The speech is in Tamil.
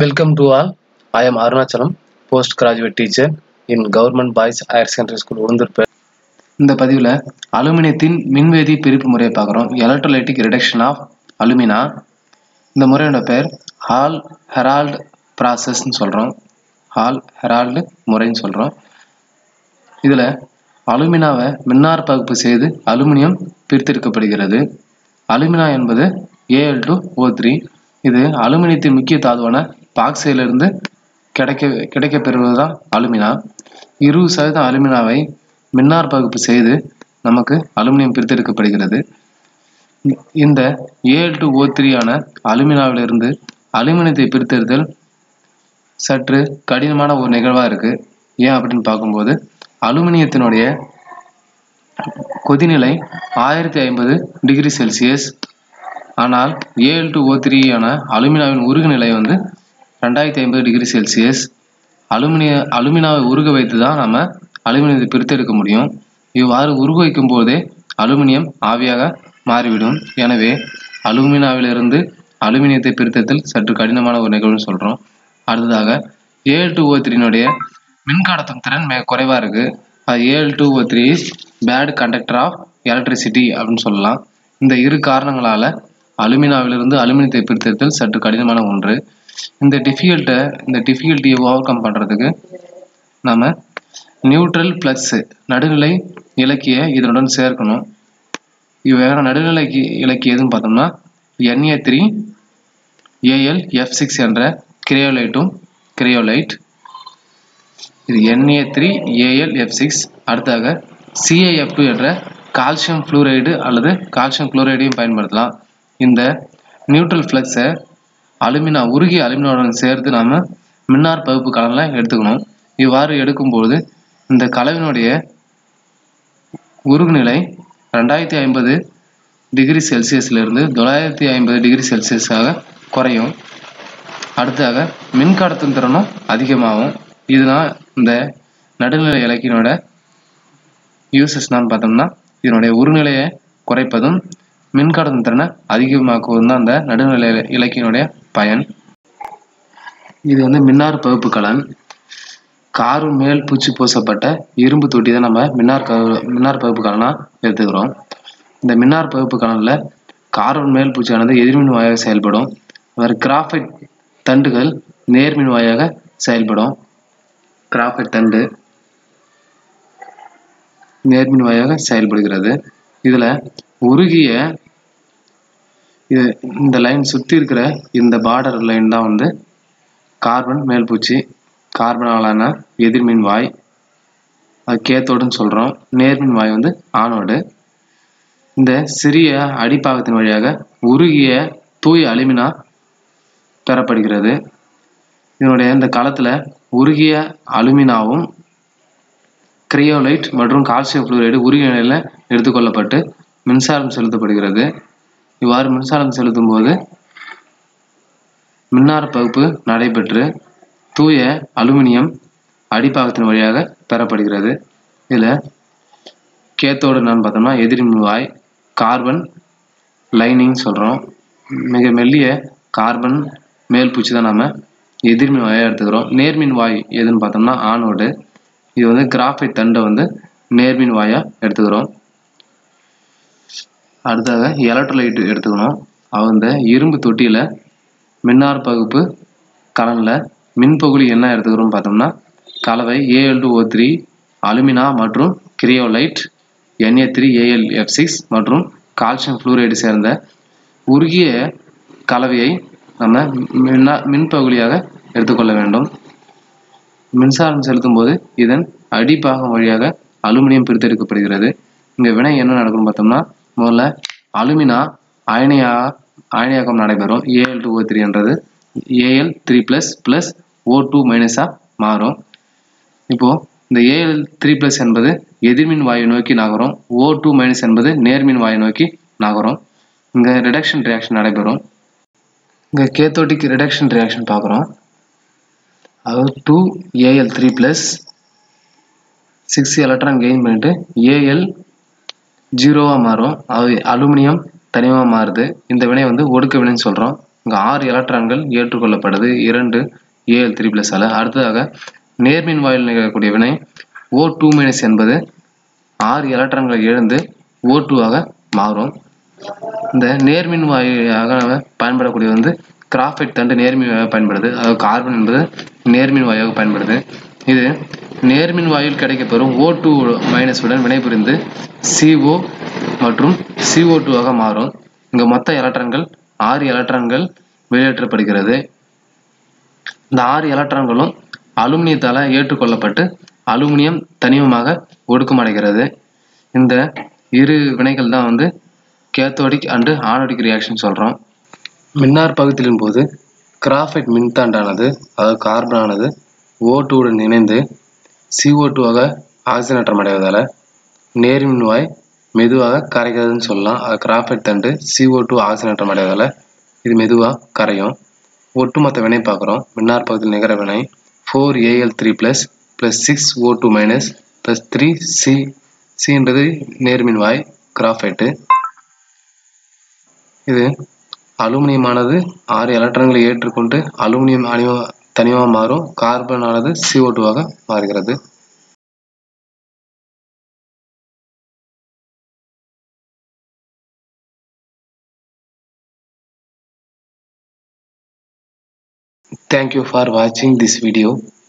Welcome to all. I am Arunachalam, postgraduate teacher in Government Boys Higher Secondary School, உளுந்தூர்பேட் இந்த பதிவில் அலுமினியத்தின் மின்வேதி பிரிப்பு முறையை பார்க்குறோம் எலக்ட்ரோலைட்டிக் ரிடக்ஷன் ஆஃப் அலுமினா இந்த முறையோட பேர் ஹால் ஹெரால்டு ப்ராசஸ்ன்னு சொல்கிறோம் ஹால் ஹெரால்டு முறைன்னு சொல்கிறோம் இதில் அலுமினாவை மின்னார் பகுப்பு செய்து அலுமினியம் பிரித்தெடுக்கப்படுகிறது அலுமினா என்பது ஏஎல் டு ஓ த்ரீ இது அலுமினியத்தின் முக்கிய தாதுவான பாக்சையிலிருந்து கிடைக்க கிடைக்கப்பெறுவது தான் அலுமினா இருபது சதவீதம் அலுமினாவை மின்னார் பகுப்பு செய்து நமக்கு அலுமினியம் பிரித்தெடுக்கப்படுகிறது இந்த ஏஎல் டு ஓ த்ரீயான அலுமினாவிலிருந்து அலுமினியத்தை பிரித்தெடுத்தல் சற்று கடினமான ஒரு நிகழ்வாக இருக்குது ஏன் அப்படின்னு பார்க்கும்போது அலுமினியத்தினுடைய கொதிநிலை ஆயிரத்தி ஐம்பது டிகிரி செல்சியஸ் ஆனால் ஏஎல் டு ஓ த்ரீயான அலுமினாவின் உருகு நிலை வந்து ரெண்டாயிரத்தி ஐம்பது டிகிரி செல்சியஸ் அலுமினிய அலுமினாவை உருக வைத்து தான் நம்ம அலுமினியத்தை பிரித்தெடுக்க முடியும் இவ்வாறு உருக வைக்கும் போதே அலுமினியம் ஆவியாக மாறிவிடும் எனவே அலுமினாவிலிருந்து அலுமினியத்தை பிரித்தெடுத்தல் சற்று கடினமான ஒரு நிகழ்வுன்னு சொல்கிறோம் அடுத்ததாக ஏஎல் டு ஓ த்ரீனுடைய மின்கடத்தும் திறன் மிக குறைவாக இருக்குது அது AL two O three is bad conductor of electricity அப்படின்னு சொல்லலாம் இந்த இரு காரணங்களால் அலுமினாவிலிருந்து அலுமினியத்தை பிரித்தெடுத்தல் சற்று கடினமான ஒன்று இந்த டிஃபிகல்ட்டை இந்த டிஃபிகல்ட்டியை ஓவர் கம் பண்ணுறதுக்கு நம்ம நியூட்ரல் ப்ளஸ் நடுநிலை இலக்கிய இதனுடன் சேர்க்கணும் இவ்வேறு நடுநிலை இலக்கிய எதுன்னு பார்த்தோம்னா NA three AL F six என்ற கிரையோலைட்டும் கிரையோலைட் இது NA three AL F six அடுத்தாக சிஏஎஃப் டூ என்ற கால்சியம் ஃப்ளூரைடு அல்லது கால்சியம் குளோரைடையும் பயன்படுத்தலாம் இந்த நியூட்ரல் ஃப்ளக்ஸை அலுமினா உருகிய அலுமினாவுடன் சேர்த்து நாம் மின்னார் பகுப்பு கலனில் எடுத்துக்கணும் இவ்வாறு எடுக்கும்போது இந்த கலவினுடைய உருகுநிலை ரெண்டாயிரத்தி ஐம்பது டிகிரி செல்சியஸ்லேருந்து தொள்ளாயிரத்தி ஐம்பது டிகிரி செல்சியஸாக குறையும் அடுத்ததாக மின்கடத்தும் திறனும் அதிகமாகும் இதுதான் இந்த நடுநிலை இலக்கியனோட யூசஸ்னான்னு பார்த்தோம்னா இதனுடைய உருநிலையை குறைப்பதும் மின்கடத்தும் திறனை அதிகமாக்குவதும் தான் அந்த நடுநிலை இலக்கியனுடைய பயன் இது வந்து மின்னார் பகுப்பு கலன் காரு மேல் பூச்சி பூசப்பட்ட இரும்பு தொட்டி தான் நம்ம மின்னார் க மின்னார் பகுப்பு கலனாக எடுத்துக்கிறோம் இந்த மின்னார் பகுப்பு கலனில் கார்பன் மேல் பூச்சியானது எதிர்மின் வாயாக செயல்படும் வேறு கிராஃபைட் தண்டுகள் நேர்மின் வாயாக செயல்படும் கிராஃபைட் தண்டு நேர்மின் வாயாக செயல்படுகிறது இதில் உருகிய இது இந்த லைன் சுற்றி இருக்கிற இந்த பார்டர் லைன் தான் வந்து கார்பன் மேல்பூச்சி கார்பனாலான எதிர்மின் வாய் அது கேத்தோடுன்னு சொல்கிறோம் நேர்மின் வாய் வந்து ஆனோடு இந்த சிறிய அடிப்பாகத்தின் வழியாக உருகிய தூய அலுமினா பெறப்படுகிறது இதனுடைய இந்த களத்தில் உருகிய அலுமினாவும் கிரையோலைட் மற்றும் கால்சியம் குளோரைடு உருகிய நிலையில் எடுத்துக்கொள்ளப்பட்டு மின்சாரம் செலுத்தப்படுகிறது இவ்வாறு மின்சாரம் செலுத்தும் போது மின்னார் பகுப்பு நடைபெற்று தூய அலுமினியம் அடிப்பாகத்தின் வழியாக பெறப்படுகிறது இதில் கேத்தோடு என்னன்னு பார்த்தோம்னா எதிர்மின் வாய் கார்பன் லைனிங் சொல்கிறோம் மிக மெல்லிய கார்பன் மேல் பூச்சி தான் நம்ம எதிர்மின் வாயாக எடுத்துக்கிறோம் நேர்மின் வாய் எதுன்னு பார்த்தோம்னா ஆனோடு இது வந்து கிராஃபைட் தண்டை வந்து நேர்மின் வாயாக எடுத்துக்கிறோம் அடுத்ததாக எலக்ட்ரோலைட் எடுத்துக்கணும் அந்த இரும்பு தொட்டியில் மின்னார் பகுப்பு கலனில் மின்பகுதி என்ன எடுத்துக்கிறோம் பார்த்தோம்னா கலவை AL two O three alumina மற்றும் cryolite NA three AL F six மற்றும் கால்சியம் ஃப்ளூரைடு சேர்ந்த உருகிய கலவையை நம்ம மின்னா மின்பகுதியாக எடுத்துக்கொள்ள வேண்டும் மின்சாரம் செலுத்தும் போது இதன் அடிப்பாகம் வழியாக அலுமினியம் பிரித்தெடுக்கப்படுகிறது இங்கே வினை என்ன நடக்கும்னு பார்த்தோம்னா முதல்ல அலுமினா அயனியா அயனியாக்கம் நடைபெறும் ஏஎல் டூ ஓ த்ரீன்றது AL three plus plus O two மைனஸாக மாறும் இப்போது இந்த ஏஎல் த்ரீ ப்ளஸ் என்பது எதிர்மின் வாயு நோக்கி நகரும் ஓ டூ மைனஸ் என்பது நேர்மின் வாயு நோக்கி நகரும் இங்கே ரிடக்ஷன் ரியாக்ஷன் நடைபெறும் இங்கே கேத்தோட்டிக் ரிடக்ஷன் ரியாக்ஷன் பார்க்குறோம் அதாவது two AL three plus six electron gain பண்ணிட்டு ஏஎல் ஜீரோவாக மாறும் அது அலுமினியம் தனியாக மாறுது இந்த வினை வந்து ஒடுக்க வினைன்னு சொல்கிறோம் இங்கே ஆறு எலக்ட்ரான்கள் ஏற்றுக்கொள்ளப்படுது இரண்டு ஏஎல் த்ரீ ப்ளஸால் அடுத்ததாக நேர்மின் வாயில் நிகழக்கூடிய வினை ஓ டூ மைனஸ் என்பது ஆறு எலக்ட்ரான்களை இழந்து ஓ டூவாக மாறும் இந்த நேர்மின் வாயிலாக நம்ம பயன்படக்கூடிய வந்து கிராஃபைட் தண்டு நேர்மின் வாயாக பயன்படுது அதாவது கார்பன் என்பது நேர்மின் வாயுவாக பயன்படுது இது நேர்மின் வாயில் கிடைக்கப்பெறும் ஓ டூ மைனஸுடன் வினைபுரிந்து CO மற்றும் CO டூவாக மாறும் இங்கே மொத்த எலக்ட்ரான்கள் ஆறு எலக்ட்ரான்கள் வெளியேற்றப்படுகிறது இந்த ஆறு எலக்ட்ரான்களும் அலுமினியத்தால் ஏற்றுக்கொள்ளப்பட்டு அலுமினியம் தனிமமாக ஒடுக்கமடைகிறது இந்த இரு வினைகள் தான் வந்து கேத்தோடிக் அண்டு ஆனோடிக் ரியாக்ஷன் சொல்கிறோம் மின்னார் பகுதியின் போது கிராஃபைட் மின்தாண்டானது அதாவது கார்பனானது ஓ உடன் இணைந்து CO டூவாக ஆக்சிஜனேற்றம் அடைவதால் நேர்மின்வாய் மெதுவாக கரைகிறதுன்னு சொல்லலாம் அது கிராஃபைட் தண்டு CO டூ ஆக்சிஜனேற்றம் அடைவதால் இது மெதுவாக கரையும் ஒட்டுமொத்த வினை பார்க்குறோம் மின்னார் பகுதியில் நிகர வினை four AL three plus plus six O two minus plus three C சின்றது நேர்மின்வாய் கிராஃபைட்டு இது அலுமினியமானது ஆறு எலக்ட்ரான்களை ஏற்றுக்கொண்டு அலுமினியம் அணிவ தனியாக மாறும் கார்பனானது CO டூவாக மாறுகிறது Thank you for watching this video.